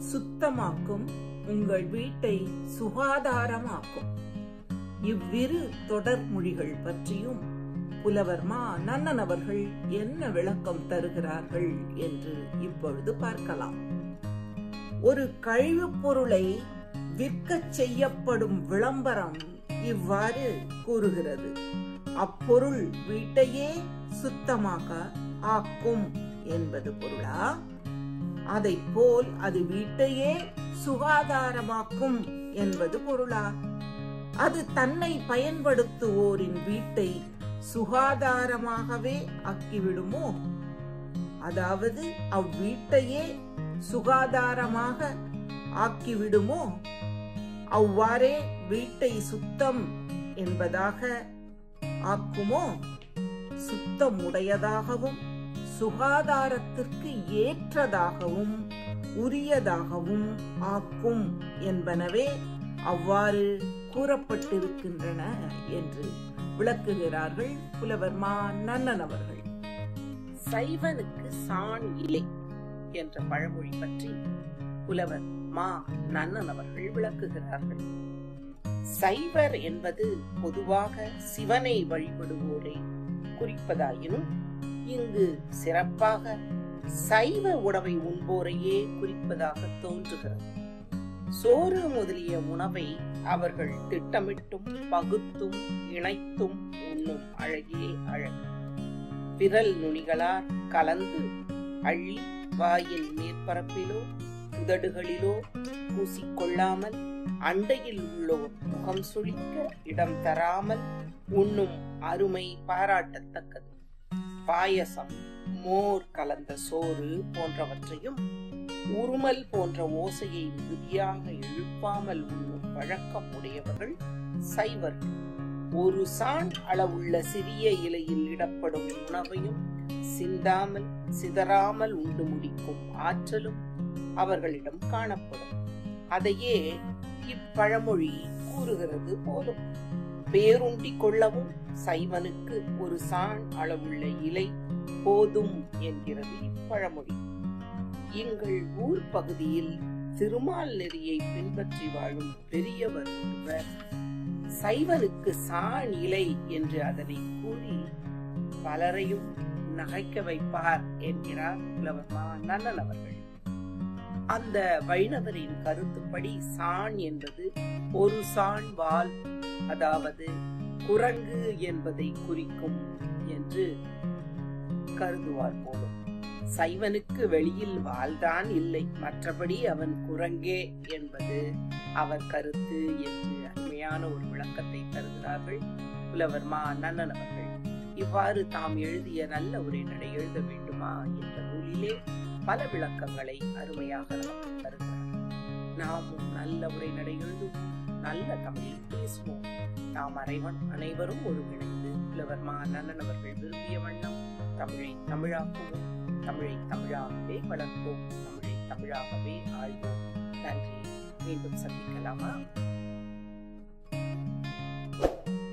சுத்தமாக்கும் உங்கள் வீட்டை சுகாதாரமாக்கும் இவ்விரு தொடர்மொழிகள் பற்றியும் புலவர் மா நன்னன் அவர்கள் என்ன விளக்கம் தருகிறார்கள் என்று இப்பொழுது பார்க்கலாம் ஒரு கழிவுப் பொருளை விற்கச் செய்யப்படும் விளம்பரம் இவ்வாறு கூறுகிறது அப்பொருள் வீட்டையே சுத்தமாக ஆக்கும் என்பது பொருளா அதை போல் அது வீட்டையே சுகாதாரமாக்கும் என்பது பொருளா அது தன்னை பயன்படுத்துவோரின் வீட்டை சுகாதாரமாகவே ஆக்கிவிடுமோ அதாவது அவ்வீட்டையே சுகாதாரமாக ஆக்கிவிடுமோ அவ்வாறே வீட்டை சுத்தம் என்பதாக ஆக்குமோ சுத்தம் உடையதாகவும் சுகாதாரத்திற்கு ஏற்றதாகவும் உரியதாகவும் ஆக்கும் என்பனவே அவ்வாறு கூறப்பட்டிருக்கின்றன என்று விளக்குகிறார்கள் புலவர் மா நன்னன் அவர்கள் சைவனுக்கு சாண் இலை என்ற பழமொழி பற்றி புலவர் மா நன்னன் அவர்கள் விளக்குகிறார்கள் சைவர் என்பது பொதுவாக சிவனை வழிபடுவோரை குறிப்பதாயினும் இங்கு சிறப்பாக சைவ உணவை உண்போரையே குறிப்பதாக தோன்றுகிறது சோறு முதலிய உணவை அவர்கள் திட்டமிட்டும் பகுத்தும் இணைத்தும் உண்ணும் அழகே அழகு விரல் நுனிகளால் கலந்து அள்ளி வாயின் மேற்பரப்பிலோ உதடுகளிலோ பூசிக்கொள்ளாமல் அண்டையில் உள்ளோர் முகம் சுழிக்க இடம் தராமல் உண்ணும் அருமை பாராட்டத்தக்கது பாயசம் மோர் கலந்த சோறு போன்றவற்றையும் உருமல் போன்ற ஓசையை மிகுதியாக எழுப்பாமல் உண்ணும் பழக்கம் உடையவர்கள் சைவர்கள் ஒரு சான் அளவுள்ள சிறிய இலையில் இடப்படும் உணவையும் சிந்தாமல் சிதறாமல் உண்டு முடிக்கும் ஆற்றலும் அவர்களிடம் காணப்படும் அதையே இப்பழமொழி கூறுகிறது போலும் பேருண்டி கொள்ளவும் சைவனுக்கு ஒரு சான் அளவுள்ள இலை போதும் என்கிறது இப்பழமொழி எங்கள் ஊர் பகுதியில் திருமால் நெறியை பின்பற்றி வாழும் பெரியவர் ஒருவர் சைவனுக்கு சாண் இலை என்று அதனை கூறி பலரையும் நகைக்க வைப்பார் என்கிறார் புலவர் மா நன்னன் அவர்கள் அந்த வைணவரின் கருத்துப்படி சாண் என்பது ஒரு சாண் வால் அதாவது குரங்கு என்பதை குறிக்கும் என்று கருதுவார் போலும் சைவனுக்கு வெளியில் வாழ்தான் இல்லை மற்றபடி அவன் குரங்கே என்பது அவர் கருத்து என்று அருமையான ஒரு விளக்கத்தை தருகிறார்கள் புலவர் மா நன்னன் அவர்கள் இவ்வாறு தாம் எழுதிய நல்ல உரைநடை எழுத வேண்டுமா என்ற நூலிலே பல விளக்கங்களை அருமையாக நமக்கு தருகிறார் நாமும் நல்ல உரைநடை எழுதுவோம் நல்ல தமிழில் பேசுவோம் நாம் அனைவன் அனைவரும் ஒருங்கிணைந்து புலவர் மா நன்னன் அவர்கள் விரும்பிய வண்ணம் தமிழை தமிழாக்குவோம் தமிழை தமிழாகவே வளர்ப்போம் தமிழை தமிழாகவே ஆழ்வோம் நன்றி மீண்டும் சந்திக்கலாமா